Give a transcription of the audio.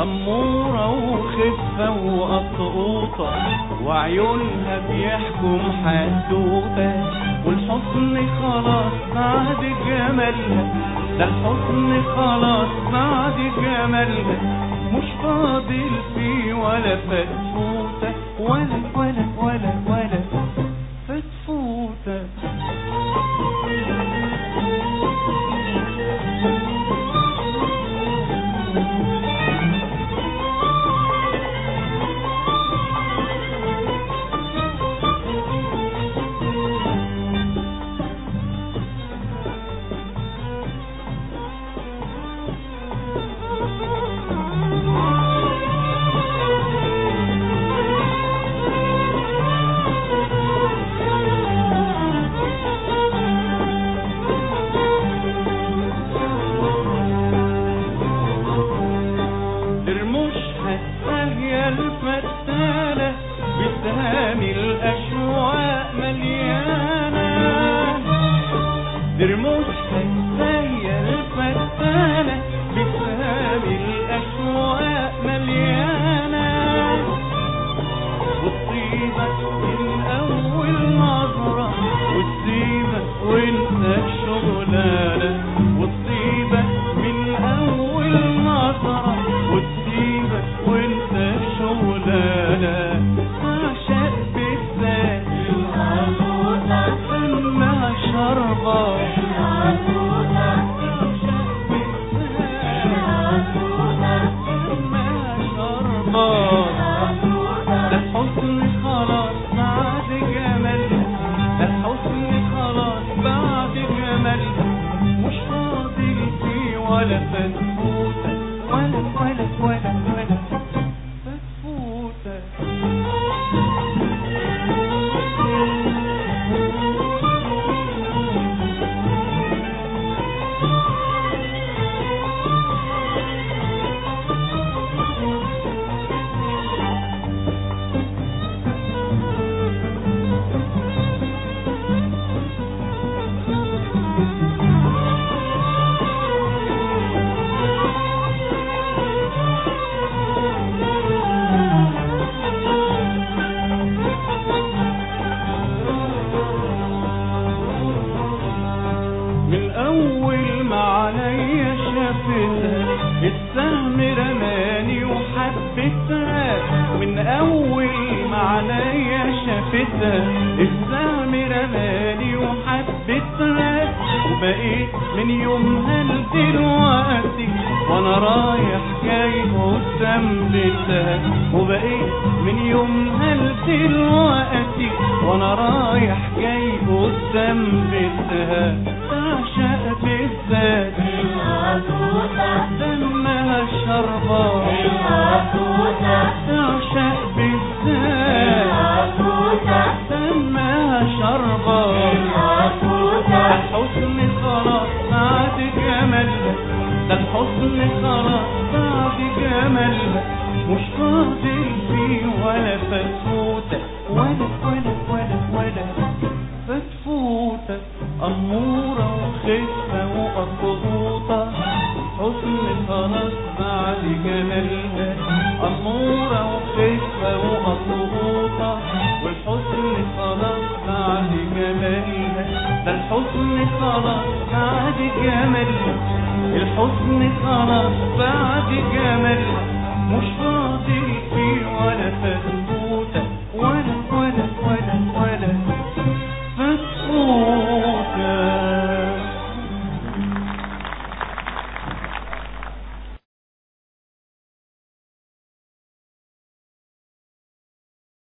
أمورة وخفة وقطقوطة وعيونها بيحكم حدوتة والحسن خلاص بعد جمالها ده الحسن خلاص بعد جمالها مش فاضل فيه ولا فتفوتة ولا ولا ولا ولا فتفوتة درموشها هي الفتانة بسهام الأشواق مليانة درموشها هي الفتانة بسهام الأشواق مليانة والطيبة من أول نظرة والطيبة وانت الشغلانة والطيبة من أول نظرة والطيبة وانت الشغلانة عشق بالذات إنها شربة إنها شربة ده الحسن خلاص بعد جمالها ده الحسن خلاص بعد جمالها مش فاضل فيه ولا فتفوتة ولا ولا ولا ولا فتفوتة من أول ما عليا شافتها السهم رماني وحبتها من أول ما عليا شافتها السهم رماني وحبتها وبقيت من يومها لدلوقتي وانا رايح جاي قدام بيتها وبقيت من يومها لدلوقتي وانا رايح جاي قدام بيتها تعشق بالذات دمها الشربات تعشق بالذات دمها شربات الحسن خلاص بعد جمالها ده الحسن خلاص بعد جمالها مش فاضل فيه ولا فتفوتة ولا ولا ولا ولا فتفوتة أمورة وخفة وقطوطة حسن خلاص بعد جمالها أمورة وخفة وقطوطة والحسن خلاص بعد جمالها ده الحسن خلاص بعد جمالها الحسن خلاص بعد جمالها مش فاضل فيه ولا فتفوتة